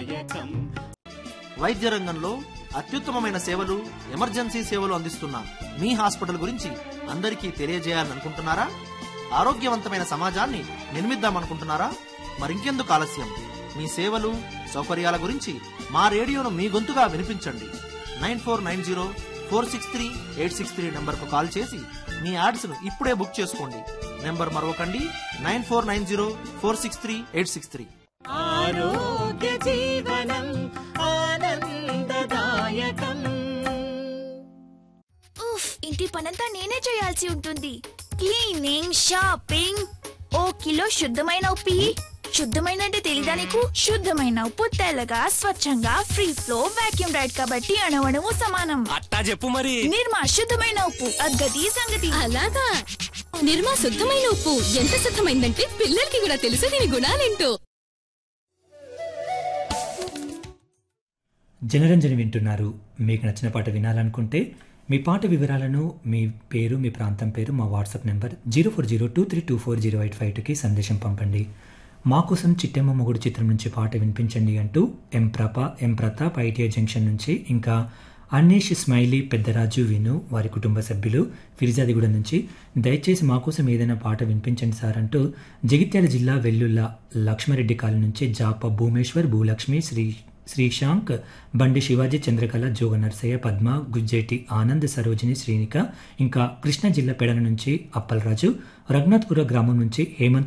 ఆనందదాయకం వైద్య రంగంలో అత్యుత్తమమైన సేవలు ఎమర్జెన్సీ సేవలు అందిస్తున్న మీ హాస్పిటల్ గురించి అందరికీ తెలియజేయాలనుకుంటున్నారా ఆరోగ్యవంతమైన సమాజాన్ని నిర్మిద్దామనుకుంటున్నారా మరింకెందుకు ఆలస్యం మీ సేవలు సౌకర్యాల గురించి మా రేడియోను మీ గొంతుగా వినిపించండి nine four nine zero four six three eight six three నెంబర్కు కాల్ చేసి మీ యాడ్స్ను ఇప్పుడే బుక్ చేసుకోండి నెంబర్ మరొకండి nine four nine zero four six three eight six three ఆరోగ్య జీవనం ఆనందదాయకం ఉఫ్ ఇంటి పనంతా నేనే చేయాల్సి ఉంటుంది క్లీనింగ్ షాపింగ్ ఓ కిలో శుద్ధమైన ఉప్పి శుద్ధమైన అంటే తెలీదా నీకు శుద్ధమైన ఉప్పు తెల్లగా స్వచ్ఛంగా ఫ్రీ ఫ్లో వాక్యూమ్ రైడ్ కాబట్టి అణవణము సమానం అట్టా చెప్పు మరి నిర్మా శుద్ధమైన ఉప్పు అద్గతి సంగతి అలాగా నిర్మా శుద్ధమైన ఉప్పు ఎంత శుద్ధమైందంటే పిల్లలకి కూడా తెలుసు దీని గుణాలేంటో జనరంజని వింటున్నారు మీకు నచ్చిన పాట వినాలనుకుంటే మీ పాట వివరాలను మీ పేరు మీ ప్రాంతం పేరు మా WhatsApp number zero four zero two three two four zero eight five టూకి సందేశం పంపండి మా కోసం చిట్టెమ్మ మొగుడు చిత్రం నుంచి పాట వినిపించండి అంటూ ఎం ప్రప ఎం ప్రతాప్ ఐటీఐ జంక్షన్ నుంచి ఇంకా అన్నీష్ స్మైలీ పెద్దరాజు విను వారి కుటుంబ సభ్యులు ఫిర్జాదిగూడ నుంచి దయచేసి మా కోసం ఏదైనా పాట వినిపించండి సార్ అంటూ జగిత్యాల జిల్లా వెల్లుల్ల లక్ష్మారెడ్డి కాలనీ నుంచి జాప భూమేశ్వర్ భూలక్ష్మి శ్రీ శ్రీశాంక్ బండి శివాజీ చంద్రకళ జోగ నర్సయ్య పద్మ గుజ్జేటి ఆనంద్ సరోజిని శ్రీనిక ఇంకా కృష్ణా జిల్లా పెడల నుంచి అప్పలరాజు రఘునాథ్పుర గ్రామం నుంచి హేమంత్